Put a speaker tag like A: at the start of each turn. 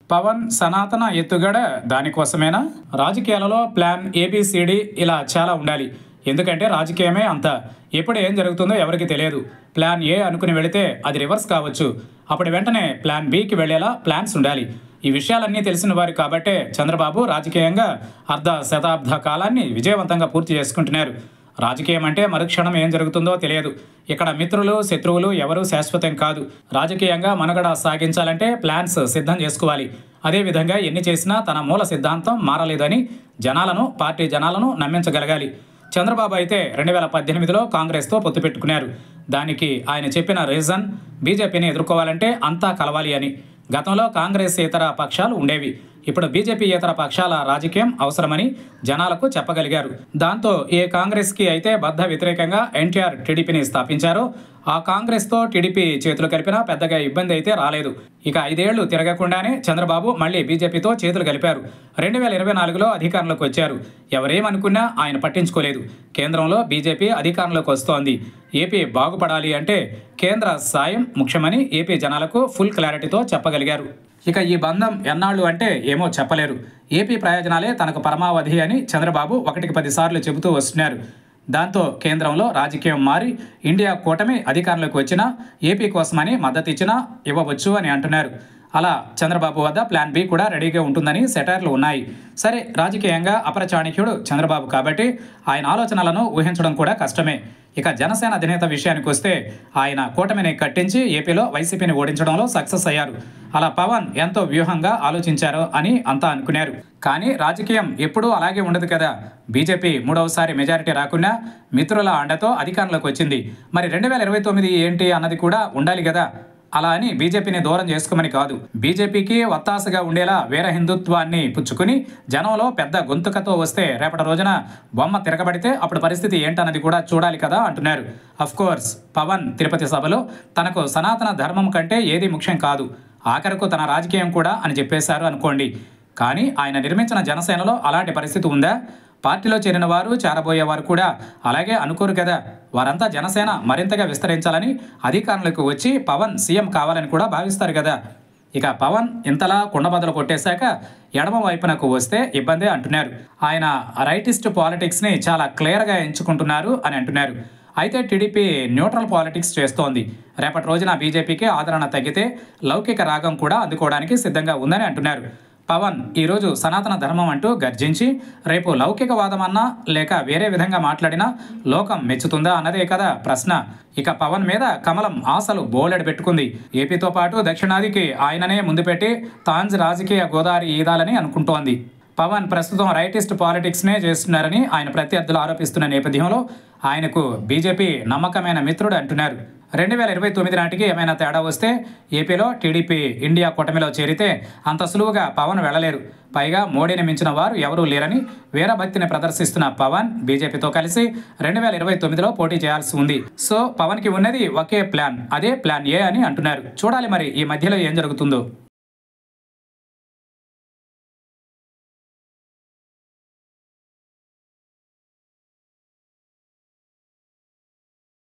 A: పవన్ సనాతన ఎత్తుగడ దానికోసమేనా రాజకీయాలలో ప్లాన్ ఏబిసిడి ఇలా చాలా ఉండాలి ఎందుకంటే రాజకీయమే అంత ఎప్పుడు ఏం జరుగుతుందో ఎవరికి తెలియదు ప్లాన్ ఏ అనుకుని వెళితే అది రివర్స్ కావచ్చు అప్పుడు వెంటనే ప్లాన్ బికి వెళ్లేలా ప్లాన్స్ ఉండాలి ఈ విషయాలన్నీ తెలిసిన వారు కాబట్టే చంద్రబాబు రాజకీయంగా అర్ధ శతాబ్ద కాలాన్ని విజయవంతంగా పూర్తి చేసుకుంటున్నారు రాజకీయం అంటే మరుక్షణం ఏం జరుగుతుందో తెలియదు ఇక్కడ మిత్రులు శత్రువులు ఎవరూ శాశ్వతం కాదు రాజకీయంగా మనుగడ సాగించాలంటే ప్లాన్స్ సిద్ధం చేసుకోవాలి అదేవిధంగా ఎన్ని చేసినా తన మూల సిద్ధాంతం మారలేదని జనాలను పార్టీ జనాలను నమ్మించగలగాలి చంద్రబాబు అయితే రెండు వేల పద్దెనిమిదిలో కాంగ్రెస్తో పొత్తు పెట్టుకున్నారు దానికి ఆయన చెప్పిన రీజన్ బీజేపీని ఎదుర్కోవాలంటే అంతా కలవాలి అని గతంలో కాంగ్రెస్ ఇతర పక్షాలు ఉండేవి ఇప్పుడు బీజేపీ ఇతర పక్షాల రాజకీయం అవసరమని జనాలకు చెప్పగలిగారు దాంతో ఏ కాంగ్రెస్కి అయితే బద్ధ వ్యతిరేకంగా ఎన్టీఆర్ టీడీపీని స్థాపించారో ఆ కాంగ్రెస్తో టీడీపీ చేతులు కలిపినా పెద్దగా ఇబ్బంది అయితే రాలేదు ఇక ఐదేళ్లు తిరగకుండానే చంద్రబాబు మళ్ళీ బీజేపీతో చేతులు కలిపారు రెండు వేల ఇరవై నాలుగులో అధికారంలోకి వచ్చారు ఎవరేమనుకున్నా ఆయన పట్టించుకోలేదు కేంద్రంలో బీజేపీ అధికారంలోకి వస్తోంది ఏపీ బాగుపడాలి అంటే కేంద్ర సాయం ముఖ్యమని ఏపీ జనాలకు ఫుల్ క్లారిటీతో చెప్పగలిగారు ఇక ఈ బంధం ఎన్నాళ్ళు అంటే ఏమో చెప్పలేరు ఏపీ ప్రయోజనాలే తనకు పరమావధి అని చంద్రబాబు ఒకటికి పదిసార్లు చెబుతూ వస్తున్నారు దాంతో కేంద్రంలో రాజకీయం మారి ఇండియా కూటమి అధికారంలోకి వచ్చినా ఏపీ కోసమని మద్దతు ఇచ్చినా ఇవ్వవచ్చు అని అంటున్నారు అలా చంద్రబాబు వద్ద ప్లాన్ బి కూడా రెడీగా ఉంటుందని సెటైర్లు ఉన్నాయి సరే రాజకీయంగా అపర చాణక్యుడు చంద్రబాబు కాబట్టి ఆయన ఆలోచనలను ఊహించడం కూడా కష్టమే ఇక జనసేన అధినేత విషయానికి వస్తే ఆయన కూటమిని కట్టించి ఏపీలో వైసీపీని ఓడించడంలో సక్సెస్ అయ్యారు అలా పవన్ ఎంతో వ్యూహంగా ఆలోచించారు అని అంతా అనుకున్నారు కానీ రాజకీయం ఎప్పుడూ అలాగే ఉండదు కదా బీజేపీ మూడవసారి మెజారిటీ రాకుండా మిత్రుల అండతో అధికారంలోకి వచ్చింది మరి రెండు వేల ఇరవై తొమ్మిది ఏంటి అన్నది కూడా ఉండాలి కదా అలా అని బీజేపీని దూరం చేసుకోమని కాదు బీజేపీకి వత్తాసగా ఉండేలా వీర హిందుత్వాన్ని పుచ్చుకుని జనంలో పెద్ద గొంతుకతో వస్తే రేపటి రోజున బొమ్మ తిరగబడితే అప్పుడు పరిస్థితి ఏంటన్నది కూడా చూడాలి కదా అంటున్నారు అఫ్ కోర్స్ పవన్ తిరుపతి సభలో తనకు సనాతన ధర్మం కంటే ఏది ముఖ్యం కాదు ఆఖరకు తన రాజకీయం కూడా అని చెప్పేశారు అనుకోండి కానీ ఆయన నిర్మించిన జనసేనలో అలాంటి పరిస్థితి ఉందా పార్టీలో చేరిన వారు చేరబోయేవారు కూడా అలాగే అనుకోరు కదా వారంతా జనసేన మరింతగా విస్తరించాలని అధికారంలోకి వచ్చి పవన్ సీఎం కావాలని కూడా భావిస్తారు కదా ఇక పవన్ ఇంతలా కుండబద్దలు కొట్టేశాక ఎడమ వైపునకు వస్తే ఇబ్బందే అంటున్నారు ఆయన రైటిస్ట్ పాలిటిక్స్ని చాలా క్లియర్గా ఎంచుకుంటున్నారు అని అంటున్నారు అయితే టీడీపీ న్యూట్రల్ పాలిటిక్స్ చేస్తోంది రేపటి రోజున బీజేపీకి ఆదరణ తగ్గితే లౌకిక రాగం కూడా అందుకోవడానికి సిద్ధంగా ఉందని అంటున్నారు పవన్ ఈరోజు సనాతన ధర్మం అంటూ గర్జించి రేపు లౌకికవాదమన్నా లేక వేరే విధంగా మాట్లాడినా లోకం మెచ్చుతుందా అన్నదే కదా ప్రశ్న ఇక పవన్ మీద కమలం ఆశలు బోలెడు పెట్టుకుంది ఏపీతో పాటు దక్షిణాదికి ఆయననే ముందు పెట్టి తాంజ్ రాజకీయ గోదావరి ఈదాలని అనుకుంటోంది పవన్ ప్రస్తుతం రైటిస్ట్ పాలిటిక్స్నే చేస్తున్నారని ఆయన ప్రత్యర్థులు ఆరోపిస్తున్న నేపథ్యంలో ఆయనకు బీజేపీ నమ్మకమైన మిత్రుడు అంటున్నారు రెండు వేల ఇరవై తొమ్మిది నాటికి ఏమైనా తేడా వస్తే ఏపీలో టీడీపీ ఇండియా కూటమిలో చేరితే అంత సులువుగా పవన్ వెళ్ళలేరు పైగా మోడీని మించిన వారు ఎవరూ లేరని వీరభక్తిని ప్రదర్శిస్తున్న పవన్ బీజేపీతో కలిసి రెండు వేల ఇరవై తొమ్మిదిలో పోటీ చేయాల్సి ఉంది సో పవన్కి ఉన్నది ఒకే ప్లాన్ అదే ప్లాన్ ఏ అని అంటున్నారు చూడాలి మరి ఈ మధ్యలో ఏం జరుగుతుందో